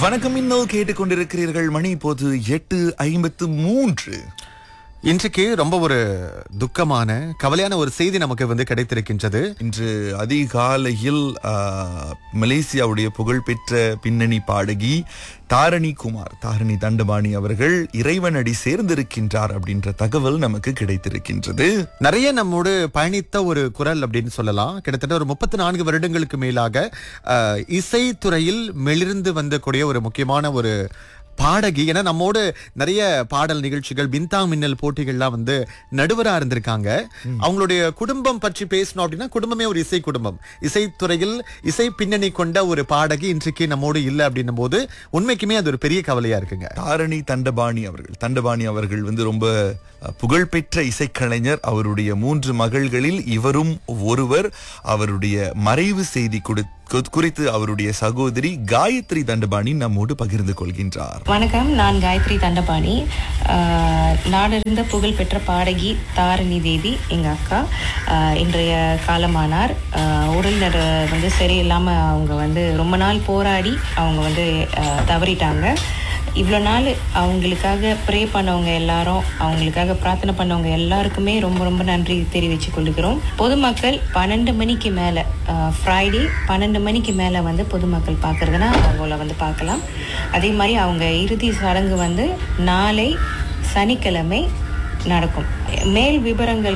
வணக்கம் இன்னும் கேட்டுக்கொண்டிருக்கிறீர்கள் மணி இப்போது எட்டு ஐம்பத்து மூன்று இன்றைக்கு ரொம்ப ஒரு துக்கமான கவலையான ஒரு செய்தி நமக்கு வந்து கிடைத்திருக்கின்றது இன்று அதிகாலையில் ஆ, மலேசியாவுடைய புகழ்பெற்ற பின்னணி பாடகி தாரணி குமார் தாரணி தண்டபாணி அவர்கள் இறைவனடி சேர்ந்திருக்கின்றார் அப்படின்ற தகவல் நமக்கு கிடைத்திருக்கின்றது நிறைய நம்மோடு பயணித்த ஒரு குரல் அப்படின்னு சொல்லலாம் கிட்டத்தட்ட ஒரு முப்பத்தி நான்கு வருடங்களுக்கு மேலாக அஹ், இசைத்துறையில் மெளிர்ந்து வந்தக்கூடிய ஒரு முக்கியமான ஒரு பாடகி ஏன்னா நம்மோடு நிறைய பாடல் நிகழ்ச்சிகள் பிந்தா மின்னல் போட்டிகள்லாம் வந்து நடுவரா இருந்திருக்காங்க அவங்களுடைய குடும்பம் பற்றி பேசணும் அப்படின்னா குடும்பமே ஒரு இசை குடும்பம் இசைத்துறையில் இசை பின்னணி கொண்ட ஒரு பாடகி இன்றைக்கு நம்மோடு இல்லை அப்படின்னும் போது உண்மைக்குமே அது ஒரு பெரிய கவலையா இருக்குங்க தாரணி தண்டபாணி அவர்கள் தண்டபாணி அவர்கள் வந்து ரொம்ப அஹ், புகழ்பெற்ற இசைக்கலைஞர் அவருடைய மூன்று மகள்களில் இவரும் ஒருவர் அவருடைய மறைவு செய்தி கொடு- கு- குறித்து அவருடைய சகோதரி காயத்ரி தண்டபாணி நம்மோடு பகிர்ந்து கொள்கின்றார் வணக்கம் நான் காயத்ரி தண்டபாணி ஆஹ், நாடறிந்த புகழ்பெற்ற பாடகி தாரணி தேவி எங்கள் அக்கா ஆஹ், இன்றைய காலமானார் ஆஹ், உடல்நல வந்து சரியில்லாமல் அவங்க வந்து ரொம்ப நாள் போராடி அவங்க வந்து ஆஹ், தவறிட்டாங்க இவ்வளோ நாள் அவங்களுக்காக ப்ரே பண்ணவங்க எல்லாரும் அவங்களுக்காக பிரார்த்தனை பண்ணவங்க எல்லாருக்குமே ரொம்ப ரொம்ப நன்றி தெரிவித்து கொள்கிறோம் பொதுமக்கள் பன்னெண்டு மணிக்கு மேலே ஃப்ரைடே பன்னெண்டு மணிக்கு மேலே வந்து பொதுமக்கள் பார்க்குறதுனா அவங்கள வந்து பார்க்கலாம் அதே மாதிரி அவங்க இறுதி சடங்கு வந்து நாளை சனிக்கிழமை நடக்கும் மேல் விவரங்கள்